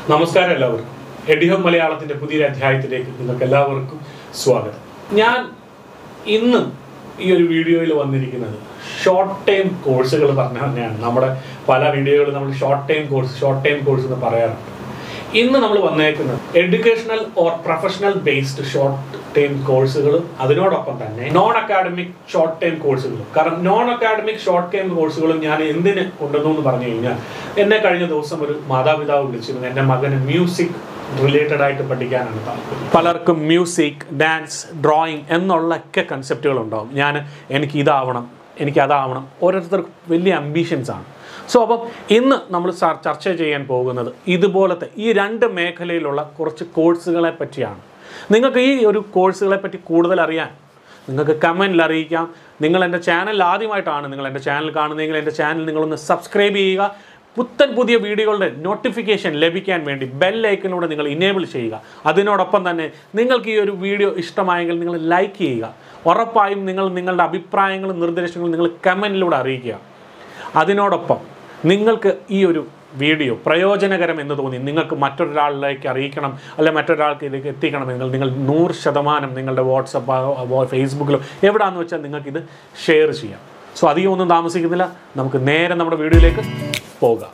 നമസ്കാരം എല്ലാവർക്കും എഡിഹം മലയാളത്തിന്റെ പുതിയൊരു അധ്യായത്തിലേക്ക് നിങ്ങൾക്ക് എല്ലാവർക്കും സ്വാഗതം ഞാൻ ഇന്ന് ഈ ഒരു വീഡിയോയിൽ വന്നിരിക്കുന്നത് ഷോർട്ട് ടൈം കോഴ്സുകൾ പറഞ്ഞ തന്നെയാണ് നമ്മുടെ പല വീഡിയോകളിൽ നമ്മൾ short time course short time course എന്ന് പറയാറുണ്ട് ഇന്ന് നമ്മൾ വന്നേക്കുന്നത് educational or professional based short time കോഴ്സുകളും അതിനോടൊപ്പം തന്നെ നോൺ അക്കാഡമിക് ഷോർട്ട് ടൈം കോഴ്സുകളും കാരണം നോൺ അക്കാഡമിക് ഷോർട്ട് ടൈം കോഴ്സുകളും ഞാൻ എന്തിന് കൊണ്ടുവന്നു എന്ന് പറഞ്ഞു കഴിഞ്ഞാൽ എന്നെ കഴിഞ്ഞ ദിവസം ഒരു മാതാപിതാവ് വിളിച്ചിരുന്നു എൻ്റെ മകന് മ്യൂസിക് റിലേറ്റഡ് ആയിട്ട് പഠിക്കാനാണ് താല്പര്യം പലർക്കും മ്യൂസിക് ഡാൻസ് ഡ്രോയിങ് എന്നുള്ള ഒക്കെ കൺസെപ്റ്റുകൾ ഉണ്ടാവും ഞാൻ എനിക്ക് ഇതാവണം എനിക്ക് അതാവണം ഓരോരുത്തർക്കും വലിയ അംബീഷൻസ് ആണ് സോ അപ്പം ഇന്ന് നമ്മൾ സ- ചർച്ച ചെയ്യാൻ പോകുന്നത് ഇതുപോലത്തെ ഈ രണ്ട് മേഖലയിലുള്ള കുറച്ച് കോഴ്സുകളെ പറ്റിയാണ് നിങ്ങൾക്ക് ഈ ഒരു കോഴ്സുകളെ പറ്റി കൂടുതൽ അറിയാൻ നിങ്ങൾക്ക് കമൻറ്റിൽ അറിയിക്കാം നിങ്ങൾ എൻ്റെ ചാനൽ ആദ്യമായിട്ടാണ് നിങ്ങൾ എൻ്റെ ചാനൽ കാണുന്നതെങ്കിൽ എൻ്റെ ചാനൽ നിങ്ങളൊന്ന് സബ്സ്ക്രൈബ് ചെയ്യുക പുത്തൻ പുതിയ വീഡിയോകളുടെ നോട്ടിഫിക്കേഷൻ ലഭിക്കാൻ വേണ്ടി ബെൽ ഐക്കണിലൂടെ നിങ്ങൾ ഇനേബിൾ ചെയ്യുക അതിനോടൊപ്പം തന്നെ നിങ്ങൾക്ക് ഈ ഒരു വീഡിയോ ഇഷ്ടമായെങ്കിൽ നിങ്ങൾ ലൈക്ക് ചെയ്യുക ഉറപ്പായും നിങ്ങൾ നിങ്ങളുടെ അഭിപ്രായങ്ങളും നിർദ്ദേശങ്ങളും നിങ്ങൾ കമൻറ്റിലൂടെ അറിയിക്കുക അതിനോടൊപ്പം നിങ്ങൾക്ക് ഈ ഒരു വീഡിയോ പ്രയോജനകരം എന്ന് തോന്നി നിങ്ങൾക്ക് മറ്റൊരാളിലേക്ക് അറിയിക്കണം അല്ലെ മറ്റൊരാൾക്ക് ഇതിലേക്ക് എത്തിക്കണമെങ്കിൽ നിങ്ങൾ നൂറ് ശതമാനം നിങ്ങളുടെ വാട്സപ്പ് ഫേസ്ബുക്കിലോ എവിടെയാണെന്ന് വെച്ചാൽ നിങ്ങൾക്കിത് ഷെയർ ചെയ്യാം സോ അധികം ഒന്നും താമസിക്കുന്നില്ല നമുക്ക് നേരെ നമ്മുടെ വീഡിയോയിലേക്ക് പോകാം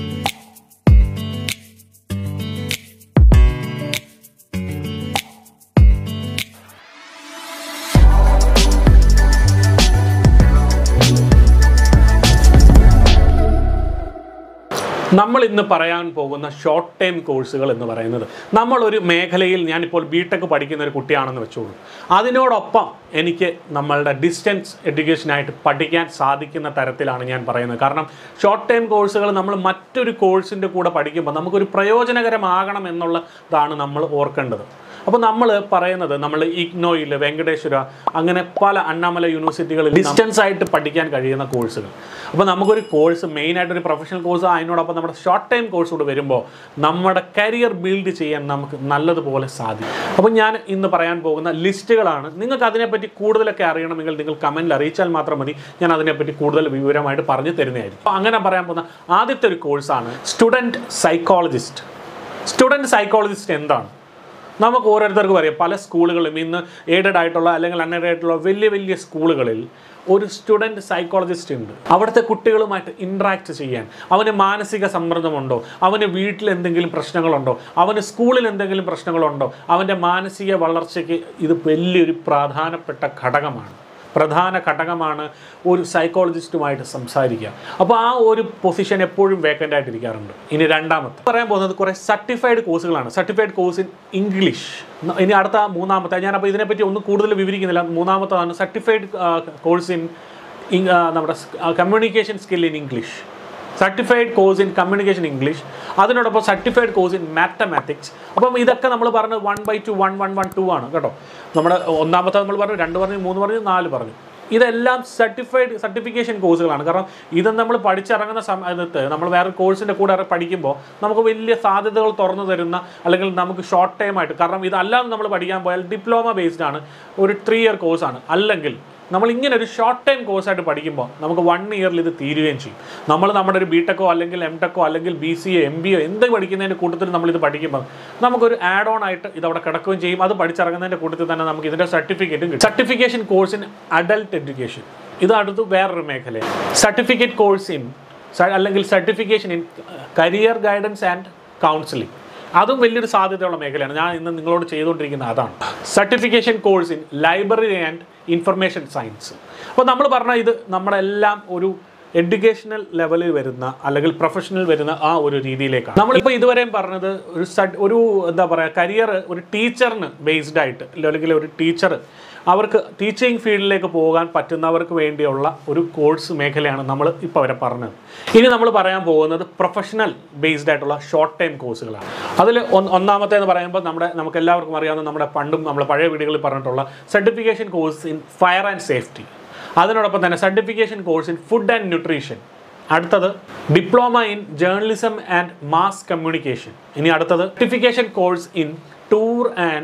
നമ്മൾ ഇന്ന് പറയാൻ പോകുന്ന ഷോർട്ട് ടൈം കോഴ്സുകൾ എന്ന് പറയുന്നത് നമ്മളൊരു മേഖലയിൽ ഞാനിപ്പോൾ ബി ടെക് പഠിക്കുന്ന ഒരു കുട്ടിയാണെന്ന് വെച്ചോളൂ അതിനോടൊപ്പം എനിക്ക് നമ്മളുടെ ഡിസ്റ്റൻസ് എഡ്യൂക്കേഷനായിട്ട് പഠിക്കാൻ സാധിക്കുന്ന തരത്തിലാണ് ഞാൻ പറയുന്നത് കാരണം ഷോർട്ട് ടൈം കോഴ്സുകൾ നമ്മൾ മറ്റൊരു കോഴ്സിൻ്റെ കൂടെ പഠിക്കുമ്പോൾ നമുക്കൊരു പ്രയോജനകരമാകണം എന്നുള്ളതാണ് നമ്മൾ ഓർക്കേണ്ടത് അപ്പോൾ നമ്മൾ പറയുന്നത് നമ്മൾ ഇഗ്നോയിൽ വെങ്കടേശ്വര അങ്ങനെ പല അണ്ണാമല യൂണിവേഴ്സിറ്റികളിൽ ഡിസ്റ്റൻസ് ആയിട്ട് പഠിക്കാൻ കഴിയുന്ന കോഴ്സുകൾ അപ്പോൾ നമുക്കൊരു കോഴ്സ് മെയിനായിട്ട് ഒരു പ്രൊഫഷണൽ കോഴ്സ് അതിനോടൊപ്പം നമ്മുടെ ഷോർട്ട് ടൈം കോഴ്സ് കൂടെ വരുമ്പോൾ നമ്മുടെ കരിയർ ബിൽഡ് ചെയ്യാൻ നമുക്ക് നല്ലതുപോലെ സാധിക്കും അപ്പോൾ ഞാൻ ഇന്ന് പറയാൻ പോകുന്ന ലിസ്റ്റുകളാണ് നിങ്ങൾക്ക് അതിനെപ്പറ്റി കൂടുതലൊക്കെ അറിയണമെങ്കിൽ നിങ്ങൾ കമൻറ്റിൽ അറിയിച്ചാൽ മാത്രം മതി ഞാൻ അതിനെപ്പറ്റി കൂടുതൽ വിവരമായിട്ട് പറഞ്ഞു തരുന്നതായിരിക്കും അപ്പോൾ അങ്ങനെ പറയാൻ പോകുന്ന ആദ്യത്തെ ഒരു കോഴ്സാണ് സ്റ്റുഡൻറ്റ് സൈക്കോളജിസ്റ്റ് സ്റ്റുഡൻറ്റ് സൈക്കോളജിസ്റ്റ് എന്താണ് നമുക്ക് ഓരോരുത്തർക്കും അറിയാം പല സ്കൂളുകളും ഇന്ന് എയ്ഡഡ് ആയിട്ടുള്ള അല്ലെങ്കിൽ അൺഎയ്ഡഡ് ആയിട്ടുള്ള വലിയ വലിയ സ്കൂളുകളിൽ ഒരു സ്റ്റുഡൻറ് സൈക്കോളജിസ്റ്റ് ഉണ്ട് അവിടുത്തെ കുട്ടികളുമായിട്ട് ഇൻട്രാക്ട് ചെയ്യാൻ അവന് മാനസിക സമ്മർദ്ദമുണ്ടോ അവന് വീട്ടിൽ എന്തെങ്കിലും പ്രശ്നങ്ങളുണ്ടോ അവന് സ്കൂളിൽ എന്തെങ്കിലും പ്രശ്നങ്ങളുണ്ടോ അവൻ്റെ മാനസിക വളർച്ചയ്ക്ക് ഇത് വലിയൊരു പ്രധാനപ്പെട്ട ഘടകമാണ് പ്രധാന ഘടകമാണ് ഒരു സൈക്കോളജിസ്റ്റുമായിട്ട് സംസാരിക്കുക അപ്പോൾ ആ ഒരു പൊസിഷൻ എപ്പോഴും വേക്കൻ്റ് ആയിട്ടിരിക്കാറുണ്ട് ഇനി രണ്ടാമത്തെ പറയാൻ പോകുന്നത് കുറേ സർട്ടിഫൈഡ് കോഴ്സുകളാണ് സർട്ടിഫൈഡ് കോഴ്സ് ഇൻ ഇംഗ്ലീഷ് ഇനി അടുത്ത മൂന്നാമത്തെ ഞാൻ അപ്പോൾ ഇതിനെപ്പറ്റി ഒന്നും കൂടുതൽ വിവരിക്കുന്നില്ല മൂന്നാമത്തതാണ് സർട്ടിഫൈഡ് കോഴ്സ് ഇൻ നമ്മുടെ communication skill in English certified course in communication English അതിനോടൊപ്പം സർട്ടിഫൈഡ് കോഴ്സ് ഇൻ മാത്തമാറ്റിക്സ് അപ്പം ഇതൊക്കെ നമ്മൾ പറഞ്ഞത് one by two one one one two ആണ് കേട്ടോ നമ്മുടെ ഒന്നാമത്തെ നമ്മൾ പറഞ്ഞു രണ്ട് പറഞ്ഞു മൂന്ന് പറഞ്ഞു നാല് പറഞ്ഞു ഇതെല്ലാം സർട്ടിഫൈഡ് സർട്ടിഫിക്കേഷൻ കോഴ്സുകളാണ് കാരണം ഇത് നമ്മൾ പഠിച്ചിറങ്ങുന്ന സമയത്ത് നമ്മൾ വേറെ കോഴ്സിൻ്റെ കൂടെ ഇറ- പഠിക്കുമ്പോൾ നമുക്ക് വലിയ സാധ്യതകൾ തുറന്നു തരുന്ന അല്ലെങ്കിൽ നമുക്ക് ഷോർട്ട് ടൈം ആയിട്ട് കാരണം ഇതല്ലാതെ നമ്മൾ പഠിക്കാൻ പോയാൽ ഡിപ്ലോമ ബേസ്ഡ് ആണ് ഒരു ത്രീ ഇയർ കോഴ്സാണ് അല്ലെങ്കിൽ നമ്മൾ ഇങ്ങനെ ഒരു ഷോർട്ട് ടൈം കോഴ്സായിട്ട് പഠിക്കുമ്പോൾ നമുക്ക് വൺ ഇയറിൽ ഇത് തീരുകയും ചെയ്യും നമ്മൾ നമ്മുടെ ഒരു ബി ടെക്കോ അല്ലെങ്കിൽ എം ടെക്കോ അല്ലെങ്കിൽ B C A M B A എന്ത് പഠിക്കുന്നതിൻ്റെ കൂട്ടത്തിൽ നമ്മളിത് പഠിക്കുമ്പോൾ നമുക്കൊരു ആഡ് ഓൺ ആയിട്ട് ഇത് അവിടെ കിടക്കുകയും ചെയ്യും അത് പഠിച്ചിറങ്ങുന്നതിൻ്റെ കൂട്ടത്തിൽ തന്നെ നമുക്ക് ഇതിൻ്റെ സർട്ടിഫിക്കറ്റും കിട്ടും certification course in adult education ഇത് അടുത്ത് വേറൊരു മേഖലയാണ് സർട്ടിഫിക്കറ്റ് കോഴ്സ് ഇൻ അല്ലെങ്കിൽ certification in career guidance and counselling അതും വലിയൊരു സാധ്യതയുള്ള മേഖലയാണ് ഞാൻ ഇന്ന് നിങ്ങളോട് ചെയ്തുകൊണ്ടിരിക്കുന്ന അതാണ് certification course in library and information science അപ്പോൾ നമ്മൾ പറഞ്ഞ ഇത് നമ്മളെല്ലാം ഒരു എഡ്യൂക്കേഷണൽ ലെവലിൽ വരുന്ന അല്ലെങ്കിൽ പ്രൊഫഷണൽ വരുന്ന ആ ഒരു രീതിയിലേക്കാണ് നമ്മളിപ്പോൾ ഇതുവരെയും പറഞ്ഞത് ഒരു സ്റ്റഡ് ഒരു എന്താ പറയുക കരിയർ ഒരു ടീച്ചറിന് ബേസ്ഡ് ആയിട്ട് അല്ലെങ്കിൽ ഒരു ടീച്ചർ അവർക്ക് ടീച്ചിങ് ഫീൽഡിലേക്ക് പോകാൻ പറ്റുന്നവർക്ക് വേണ്ടിയുള്ള ഒരു കോഴ്സ് മേഖലയാണ് നമ്മൾ ഇപ്പോൾ വരെ പറഞ്ഞത് ഇനി നമ്മൾ പറയാൻ പോകുന്നത് പ്രൊഫഷണൽ ബേസ്ഡ് ആയിട്ടുള്ള ഷോർട്ട് ടൈം കോഴ്സുകളാണ് അതിൽ ഒന്നാമത്തെ എന്ന് പറയുമ്പോൾ നമ്മുടെ നമുക്ക് എല്ലാവർക്കും അറിയാവുന്ന നമ്മുടെ പണ്ടും നമ്മൾ പഴയ വീടുകളിൽ പറഞ്ഞിട്ടുള്ള certification course in fire and safety അതിനോടൊപ്പം തന്നെ certification course in food and nutrition അടുത്തത് diploma in journalism and mass communication ഇനി അടുത്തത് certification course in tour and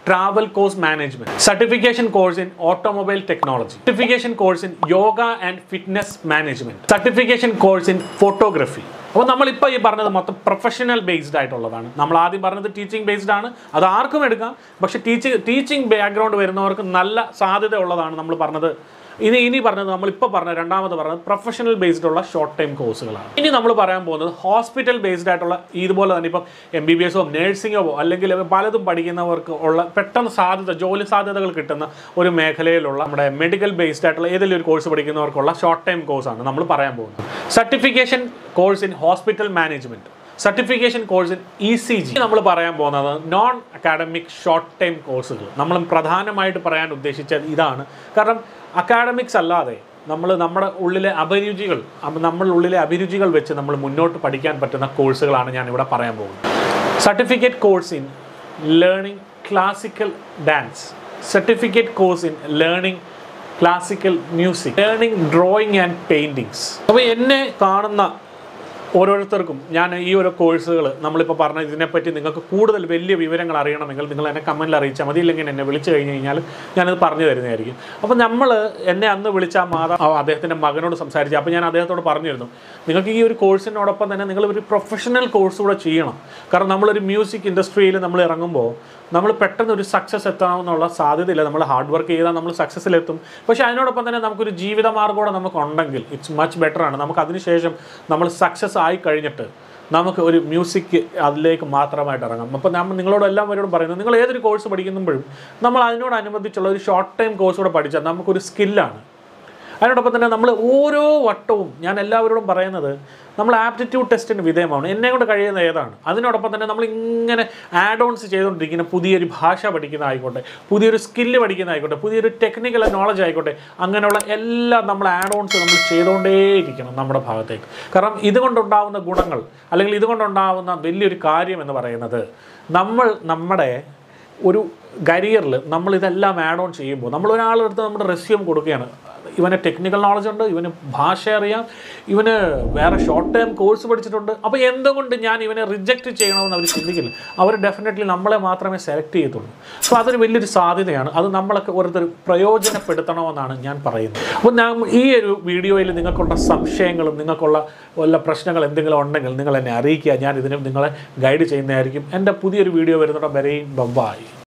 travel course management certification course in automobile technology certification course in yoga and fitness management certification course in photography അപ്പോൾ നമ്മളിപ്പോൾ ഈ പറഞ്ഞത് മൊത്തം professional based ആയിട്ടുള്ളതാണ് നമ്മൾ ആദ്യം പറഞ്ഞത് ടീച്ചിങ് ബേസ്ഡ് ആണ് അത് ആർക്കും എടുക്കാം പക്ഷേ ടീച്ചിങ് ടീച്ചിങ് ബാക്ക്ഗ്രൗണ്ട് വരുന്നവർക്ക് നല്ല സാധ്യത ഉള്ളതാണ് നമ്മൾ പറഞ്ഞത് ഇനി ഇനി പറഞ്ഞത് നമ്മളിപ്പോൾ പറഞ്ഞ രണ്ടാമത് പറഞ്ഞത് പ്രൊഫഷണൽ ബേസ്ഡ് ഉള്ള ഷോർട്ട് ടൈം കോഴ്സുകളാണ് ഇനി നമ്മൾ പറയാൻ പോകുന്നത് ഹോസ്പിറ്റൽ ബേസ്ഡ് ആയിട്ടുള്ള ഇതുപോലെ തന്നെ ഇപ്പം എം ബി ബി എസോ നഴ്സിംഗോ അല്ലെങ്കിൽ പലതും പഠിക്കുന്നവർക്ക് ഉള്ള പെട്ടെന്ന് സാധ്യത ജോലി സാധ്യതകൾ കിട്ടുന്ന ഒരു മേഖലയിലുള്ള നമ്മുടെ മെഡിക്കൽ ബേസ്ഡ് ആയിട്ടുള്ള ഏതെങ്കിലും ഒരു കോഴ്സ് പഠിക്കുന്നവർക്കുള്ള ഷോർട്ട് ടൈം കോഴ്സാണ് നമ്മൾ പറയാൻ പോകുന്നത് certification course in hospital management certification course in E C G നമ്മൾ പറയാൻ പോകുന്നത് നോൺ അക്കാഡമിക് ഷോർട്ട് ടൈം കോഴ്സുകൾ നമ്മൾ പ്രധാനമായിട്ട് പറയാൻ ഉദ്ദേശിച്ചത് ഇതാണ് കാരണം അക്കാഡമിക്സ് അല്ലാതെ നമ്മൾ നമ്മുടെ ഉള്ളിലെ അഭിരുചികൾ അപ്പൊ നമ്മുടെ ഉള്ളിലെ അഭിരുചികൾ വെച്ച് നമ്മൾ മുന്നോട്ട് പഠിക്കാൻ പറ്റുന്ന കോഴ്സുകളാണ് ഞാൻ ഇവിടെ പറയാൻ പോകുന്നത് certificate course in learning classical dance certificate course in learning classical music learning drawing and paintings അപ്പോൾ എന്നെ കാണുന്ന ഓരോരുത്തർക്കും ഞാൻ ഈ ഓരോ കോഴ്സുകൾ നമ്മളിപ്പോൾ പറഞ്ഞ ഇതിനെപ്പറ്റി നിങ്ങൾക്ക് കൂടുതൽ വലിയ വിവരങ്ങൾ അറിയണമെങ്കിൽ നിങ്ങൾ എന്നെ കമൻറ്റിൽ അറിയിച്ചാൽ മതി ഇല്ലെങ്കിൽ എന്നെ വിളിച്ചു കഴിഞ്ഞ് കഴിഞ്ഞാൽ ഞാനത് പറഞ്ഞു തരുന്നതായിരിക്കും അപ്പോൾ നമ്മൾ എന്നെ അന്ന് വിളിച്ച ആ മാതാ ആ അദ്ദേഹത്തിൻ്റെ മകനോട് സംസാരിച്ചു അപ്പോൾ ഞാൻ അദ്ദേഹത്തോട് പറഞ്ഞിരുന്നു നിങ്ങൾക്ക് ഈ ഒരു കോഴ്സിനോടൊപ്പം തന്നെ നിങ്ങൾ ഒരു പ്രൊഫഷണൽ കോഴ്സ് കൂടെ ചെയ്യണം കാരണം നമ്മളൊരു മ്യൂസിക് ഇൻഡസ്ട്രിയിൽ നമ്മൾ ഇറങ്ങുമ്പോൾ നമ്മൾ പെട്ടെന്ന് ഒരു സക്സസ് എത്തണമെന്നുള്ള സാധ്യതയില്ല നമ്മൾ ഹാർഡ് വർക്ക് ചെയ്താൽ നമ്മൾ സക്സസ്സിലെത്തും പക്ഷേ അതിനോടൊപ്പം തന്നെ നമുക്കൊരു ജീവിതമാർഗ്ഗം കൂടെ നമുക്കുണ്ടെങ്കിൽ ഇറ്റ്സ് മച്ച് ബെറ്റർ ആണ് നമുക്ക് അതിനുശേഷം നമ്മൾ സക്സസ് ആയി കഴിഞ്ഞിട്ട് നമുക്ക് ഒരു മ്യൂസിക് അതിലേക്ക് മാത്രമായിട്ട് ഇറങ്ങാം അപ്പോൾ നമ്മൾ നിങ്ങളോട് എല്ലാവരോടും പറയുന്നത് നിങ്ങൾ ഏതൊരു കോഴ്സ് പഠിക്കുമ്പോഴും നമ്മൾ അതിനോടനുബന്ധിച്ചുള്ള ഒരു ഷോർട്ട് ടൈം കോഴ്സ് കൂടെ പഠിച്ചാൽ നമുക്കൊരു സ്കില്ലാണ് അതിനോടൊപ്പം തന്നെ നമ്മൾ ഓരോ വട്ടവും ഞാൻ എല്ലാവരോടും പറയുന്നത് നമ്മൾ ആപ്റ്റിറ്റ്യൂഡ് ടെസ്റ്റിന് വിധേയമാണ് എന്നെ കൊണ്ട് കഴിയുന്ന ഏതാണ് അതിനോടൊപ്പം തന്നെ നമ്മൾ ഇങ്ങനെ ആഡ് ഓൺസ് ചെയ്തുകൊണ്ടിരിക്കുന്ന പുതിയൊരു ഭാഷ പഠിക്കുന്ന ആയിക്കോട്ടെ പുതിയൊരു സ്കില്ല് പഠിക്കുന്ന ആയിക്കോട്ടെ പുതിയൊരു ടെക്നിക്കൽ നോളജ് ആയിക്കോട്ടെ അങ്ങനെയുള്ള എല്ലാം നമ്മൾ ആഡ് ഓൺസ് നമ്മൾ ചെയ്തുകൊണ്ടേയിരിക്കണം നമ്മുടെ ഭാഗത്തേക്ക് കാരണം ഇതുകൊണ്ടുണ്ടാവുന്ന ഗുണങ്ങൾ അല്ലെങ്കിൽ ഇതുകൊണ്ടുണ്ടാവുന്ന വലിയൊരു കാര്യം എന്ന് പറയുന്നത് നമ്മൾ നമ്മുടെ ഒരു കരിയറിൽ നമ്മൾ ഇതെല്ലാം ആഡ് ഓൺ ചെയ്യുമ്പോൾ നമ്മൾ ഒരാളെടുത്ത് നമ്മുടെ റെസ്യൂം കൊടുക്കുകയാണ് ഇവന് ടെക്നിക്കൽ നോളജ് ഉണ്ട് ഇവന് ഭാഷ അറിയാം ഇവന് വേറെ ഷോർട്ട് ടൈം കോഴ്സ് പഠിച്ചിട്ടുണ്ട് അപ്പോൾ എന്തുകൊണ്ട് ഞാൻ ഇവനെ റിജക്റ്റ് ചെയ്യണമെന്ന് അവർ ചിന്തിക്കില്ല അവർ ഡെഫിനറ്റ്ലി നമ്മളെ മാത്രമേ സെലക്ട് ചെയ്യത്തുള്ളൂ സോ അതൊരു വലിയൊരു സാധ്യതയാണ് അത് നമ്മളൊക്കെ ഓരോരുത്തർ പ്രയോജനപ്പെടുത്തണമെന്നാണ് ഞാൻ പറയുന്നത് അപ്പോൾ ഞാൻ ഈ ഒരു വീഡിയോയിൽ നിങ്ങൾക്കുള്ള സംശയങ്ങളും നിങ്ങൾക്കുള്ള വല്ല പ്രശ്നങ്ങൾ എന്തെങ്കിലും ഉണ്ടെങ്കിൽ നിങ്ങൾ എന്നെ അറിയിക്കുക ഞാൻ ഇതിന് നിങ്ങളെ ഗൈഡ് ചെയ്യുന്നതായിരിക്കും എൻ്റെ പുതിയൊരു വീഡിയോ വരുന്നിടം വരെയും ബബ്ബായി